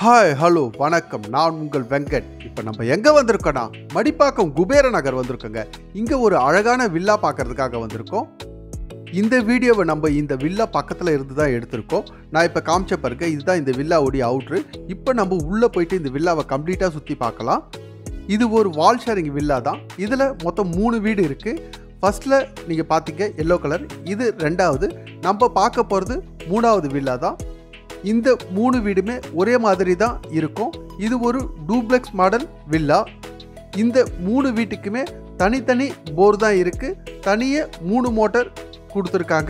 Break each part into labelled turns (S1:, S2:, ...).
S1: hi hello வணக்கம் நான் உங்கள் வெங்கட் இப்போ நம்ம எங்கே வந்திருக்கோன்னா மடிப்பாக்கம் குபேர நகர் வந்திருக்கோங்க இங்கே ஒரு அழகான வில்லா பார்க்கறதுக்காக வந்திருக்கோம் இந்த வீடியோவை நம்ம இந்த வில்லா பக்கத்தில் இருந்து தான் எடுத்திருக்கோம் நான் இப்போ காமிச்ச பாருங்க இதுதான் இந்த வில்லாவுடைய அவுட்ரு இப்போ நம்ம உள்ளே போயிட்டு இந்த வில்லாவை கம்ப்ளீட்டாக சுற்றி பார்க்கலாம் இது ஒரு வால் ஷேரிங் வில்லா தான் இதில் மொத்தம் மூணு வீடு இருக்குது ஃபர்ஸ்ட்டில் நீங்கள் பார்த்தீங்க எல்லோ கலர் இது ரெண்டாவது நம்ம பார்க்க போகிறது மூணாவது வில்லா தான் இந்த மூணு வீடுமே ஒரே மாதிரி தான் இருக்கும் இது ஒரு டூப்ளெக்ஸ் மாடல் வில்லா இந்த மூணு வீட்டுக்குமே தனித்தனி போர் தான் இருக்குது தனியே மூணு மோட்டார் கொடுத்துருக்காங்க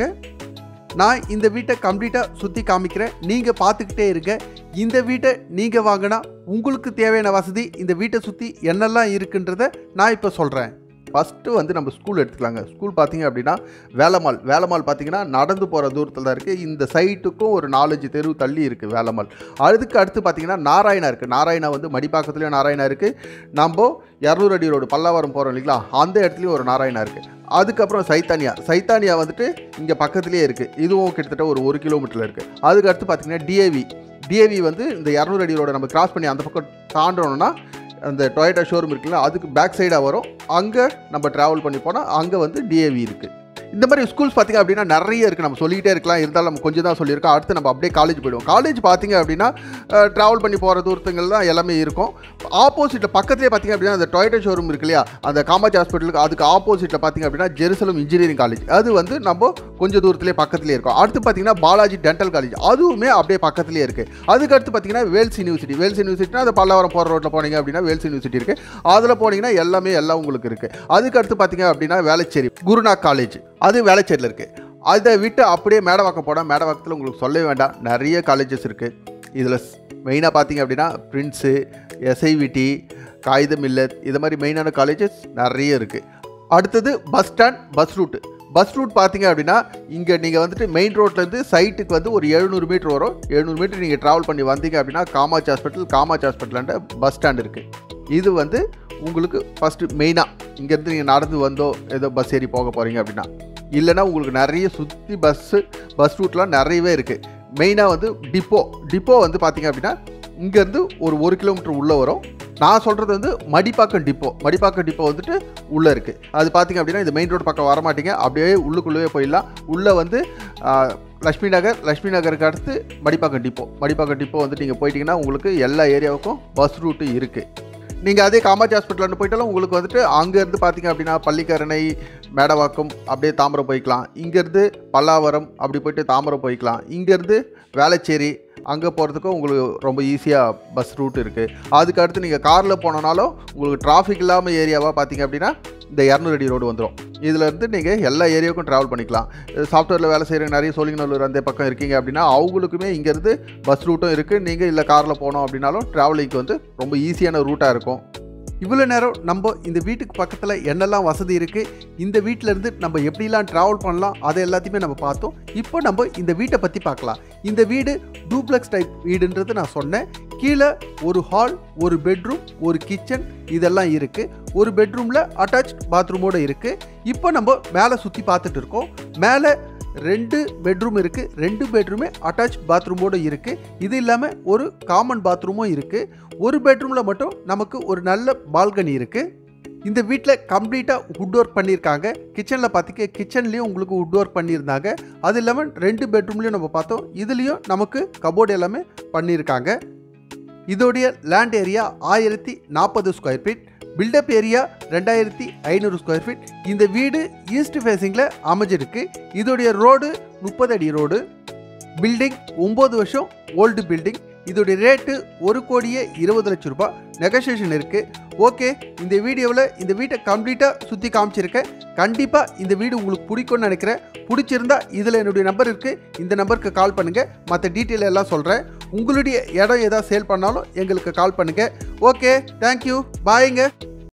S1: நான் இந்த வீட்டை கம்ப்ளீட்டாக சுற்றி காமிக்கிறேன் நீங்கள் பார்த்துக்கிட்டே இருங்க இந்த வீட்டை நீங்கள் வாங்கினா உங்களுக்கு தேவையான வசதி இந்த வீட்டை சுற்றி என்னெல்லாம் இருக்குன்றத நான் இப்போ சொல்கிறேன் ஃபஸ்ட்டு வந்து நம்ம ஸ்கூல் எடுத்துக்கலாங்க ஸ்கூல் பார்த்தீங்க அப்படின்னா வேலம்மாள் வேலம்மாள் பார்த்தீங்கன்னா நடந்து போகிற தூரத்தில் தான் இருக்குது இந்த சைட்டுக்கும் ஒரு நாலஞ்சு தெரு தள்ளி இருக்குது வேலம்மாள் அதுக்கு அடுத்து பார்த்தீங்கன்னா நாராயணா இருக்குது நாராயணா வந்து மடிப்பாக்கத்துலேயும் நாராயணா இருக்குது நம்ம இரநூறு அடி ரோடு பல்லாவரம் போகிறோம் இல்லைங்களா அந்த இடத்துலையும் ஒரு நாராயணா இருக்குது அதுக்கப்புறம் சைத்தானியா சைத்தானியா வந்துட்டு இங்கே பக்கத்துலேயே இருக்குது இதுவும் கிட்டத்தட்ட ஒரு ஒரு கிலோமீட்டரில் இருக்குது அதுக்கு அடுத்து பார்த்தீங்கன்னா டிஏவி டிஏவி வந்து இந்த இரநூறு அடி ரோடை நம்ம கிராஸ் பண்ணி அந்த பக்கம் தாண்டணும்னா அந்த டொயேட்டா ஷோரூம் இருக்குல்ல அதுக்கு பேக் சைடாக வரும் அங்கே நம்ம ட்ராவல் பண்ணி போனால் அங்கே வந்து டிஏவி இருக்குது இந்த மாதிரி ஸ்கூல்ஸ் பார்த்தீங்க அப்படின்னா நிறைய இருக்குது நம்ம சொல்லிக்கிட்டே இருக்கலாம் இருந்தாலும் நம்ம கொஞ்சம் தான் சொல்லியிருக்கோம் அடுத்து நம்ம அப்படியே காலேஜ் போயிடுவோம் காலேஜ் பார்த்தீங்க அப்படின்னா ட்ராவல் பண்ணி போகிற தூரத்துங்கள் தான் எல்லாமே இருக்கும் ஆப்போசிட்டில் பக்கத்துலேயே பார்த்தீங்க அப்படின்னா அந்த டொயேட்டா ஷோரூம் இருக்கு இல்லையா அந்த காமாஜ் ஹாஸ்பிட்டலுக்கு அதுக்கு ஆப்போசிட்டில் பார்த்தீங்க அப்படின்னா ஜெருசலம் இன்ஜினியரிங் காலேஜ் அது வந்து நம்ம கொஞ்சம் தூரத்துலேயே பக்கத்துலேயே இருக்கும் அடுத்து பார்த்தீங்கன்னா பாலாஜி டென்டல் காலேஜ் அதுவுமே அப்படியே பக்கத்துலேயே இருக்குது அதுக்கு அடுத்து பார்த்தீங்கன்னா வேல்ஸ் யூனிவர்சிட்டி வேல்ஸ் யூனிவர்சிட்டினா அந்த பல்லாவரம் போகிற ரோட்டில் போனீங்க அப்படின்னா வேல்ஸ் யூனிவர்சிட்டி இருக்குது அதில் போனீங்கன்னா எல்லாமே எல்லாம் உங்களுக்கு இருக்குது அதுக்கு அடுத்து பார்த்தீங்க அப்படின்னா வேளச்சேரி குருநாக் காலேஜ் அது வேளச்சேரியில் இருக்குது அதை விட்டு அப்படியே மேடவாக்கம் போனால் மேடவாக்கத்தில் உங்களுக்கு சொல்லவே வேண்டாம் நிறைய காலேஜஸ் இருக்குது இதில் மெயினாக பார்த்தீங்க அப்படின்னா பிரின்ஸு எஸ்ஐவிடி காகிதம் இல்லத் இது மாதிரி மெயினான காலேஜஸ் நிறைய இருக்குது அடுத்தது bus stand bus route bus route பார்த்தீங்க அப்படின்னா இங்கே நீங்கள் வந்துட்டு மெயின் ரோட்லேருந்து சைட்டுக்கு வந்து ஒரு எழுநூறு மீட்டர் வரும் எழுநூறு மீட்டர் நீங்கள் ட்ராவல் பண்ணி வந்தீங்க அப்படின்னா காமாட்சி ஹாஸ்பிட்டல் காமாட்சி ஹாஸ்பிட்டலாண்ட பஸ் ஸ்டாண்ட் இருக்குது இது வந்து உங்களுக்கு ஃபஸ்ட்டு மெயினாக இங்கேருந்து நீங்கள் நடந்து வந்தோ ஏதோ பஸ் ஏறி போக போகிறீங்க அப்படின்னா இல்லைனா உங்களுக்கு நிறைய சுற்றி பஸ்ஸு பஸ் ரூட்லாம் நிறையவே இருக்குது மெயினாக வந்து டிப்போ டிப்போ வந்து பார்த்தீங்க அப்படின்னா இங்கேருந்து ஒரு ஒரு கிலோமீட்டர் உள்ளே வரும் நான் சொல்கிறது வந்து மடிப்பாக்கம் டிப்போ மடிப்பாக்கம் டிப்போ வந்துட்டு உள்ளே இருக்குது அது பார்த்தீங்க அப்படின்னா இந்த மெயின் ரோடு பக்கம் வரமாட்டீங்க அப்படியே உள்ளுக்குள்ளேயே போயிடலாம் உள்ளே வந்து ஆ, லக்ஷ்மி நகர் லக்ஷ்மி நகருக்கு அடுத்து மடிப்பாக்கம் டிப்போ மடிப்பாக்கம் டிப்போ வந்துட்டு நீங்கள் போயிட்டீங்கன்னா உங்களுக்கு எல்லா ஏரியாவுக்கும் பஸ் ரூட்டு இருக்குது நீங்கள் அதே காமாட்சி ஹாஸ்பிட்டல் போயிட்டாலும் உங்களுக்கு வந்துட்டு அங்கேருந்து பார்த்தீங்க அப்படின்னா பள்ளிக்கரணை மேடவாக்கம் அப்படியே தாம்பரம் போய்க்கலாம் இங்கேருந்து பல்லாவரம் அப்படி போயிட்டு தாம்பரம் போய்க்கலாம் இங்கேருந்து வேளச்சேரி அங்கே போகிறதுக்கும் உங்களுக்கு ரொம்ப ஈஸியாக பஸ் ரூட் இருக்குது அதுக்கு அடுத்து நீங்கள் காரில் போனனாலும் உங்களுக்கு டிராஃபிக் இல்லாமல் ஏரியாவாக பார்த்தீங்க அப்படின்னா இந்த இரநூறு அடி ரோடு வந்துடும் இதிலேருந்து நீங்கள் எல்லா ஏரியாவுக்கும் ட்ராவல் பண்ணிக்கலாம் சாஃப்ட்வேரில் வேலை செய்கிறவங்க நிறைய சோழிங்கநல்லூர் அந்த பக்கம் இருக்கீங்க அப்படின்னா அவங்களுக்குமே இங்கேருந்து பஸ் ரூட்டும் இருக்குது நீங்கள் இல்லை காரில் போனோம் அப்படின்னாலும் ட்ராவலிங்க்கு வந்து ரொம்ப ஈஸியான ரூட்டாக இருக்கும் இவ்வளோ நேரம் நம்ம இந்த வீட்டுக்கு பக்கத்தில் என்னெல்லாம் வசதி இருக்குது இந்த வீட்டில் இருந்து நம்ம எப்படிலாம் ட்ராவல் பண்ணலாம் அதை எல்லாத்தையுமே நம்ம பார்த்தோம் இப்போ நம்ம இந்த வீட்டை பற்றி பார்க்கலாம் இந்த வீடு டூப்ளெக்ஸ் டைப் வீடுன்றது நான் சொன்னேன் கீழே ஒரு ஹால் ஒரு பெட்ரூம் ஒரு கிச்சன் இதெல்லாம் இருக்குது ஒரு பெட்ரூமில் அட்டாச் பாத்ரூமோடு இருக்குது இப்போ நம்ம மேலே சுற்றி பார்த்துட்டு இருக்கோம் மேலே ரெண்டு பெட்ரூம் இருக்குது ரெண்டு பெட்ரூமே அட்டாச் பாத்ரூமோடு இருக்குது இது இல்லாமல் ஒரு காமன் பாத்ரூமும் இருக்குது ஒரு பெட்ரூமில் மட்டும் நமக்கு ஒரு நல்ல பால்கனி இருக்குது இந்த வீட்டில் கம்ப்ளீட்டாக வுட் ஒர்க் பண்ணியிருக்காங்க கிச்சனில் பார்த்திங்க கிச்சன்லேயும் உங்களுக்கு வுட் ஒர்க் பண்ணியிருந்தாங்க அது இல்லாமல் ரெண்டு பெட்ரூம்லேயும் நம்ம பார்த்தோம் இதுலேயும் நமக்கு கபோர்டு எல்லாமே பண்ணியிருக்காங்க இதோடைய லேண்ட் ஏரியா ஆயிரத்தி நாற்பது ஸ்கொயர் ஃபீட் பில்டப் ஏரியா ரெண்டாயிரத்தி ஐநூறு ஸ்கொயர் ஃபீட் இந்த வீடு ஈஸ்ட் ஃபேஸிங்கில் அமைஞ்சிருக்கு இதோடைய ரோடு முப்பது அடி ரோடு பில்டிங் ஒம்பது வருஷம் ஓல்டு பில்டிங் இதோடைய ரேட்டு ஒரு கோடியே இருபது லட்சம் ரூபாய் நெகோசியேஷன் இருக்குது ஓகே இந்த வீடியோவில் இந்த வீட்டை கம்ப்ளீட்டாக சுற்றி காமிச்சிருக்கேன் கண்டிப்பாக இந்த வீடு உங்களுக்கு பிடிக்கும்னு நினைக்கிறேன் பிடிச்சிருந்தா இதில் என்னுடைய நம்பர் இருக்குது இந்த நம்பருக்கு கால் பண்ணுங்கள் மற்ற டீட்டெயில் எல்லாம் சொல்கிறேன் உங்களுடைய இடம் ஏதாவது சேல் பண்ணாலும் எங்களுக்கு கால் பண்ணுங்கள் ஓகே தேங்க்யூ பாய்ங்க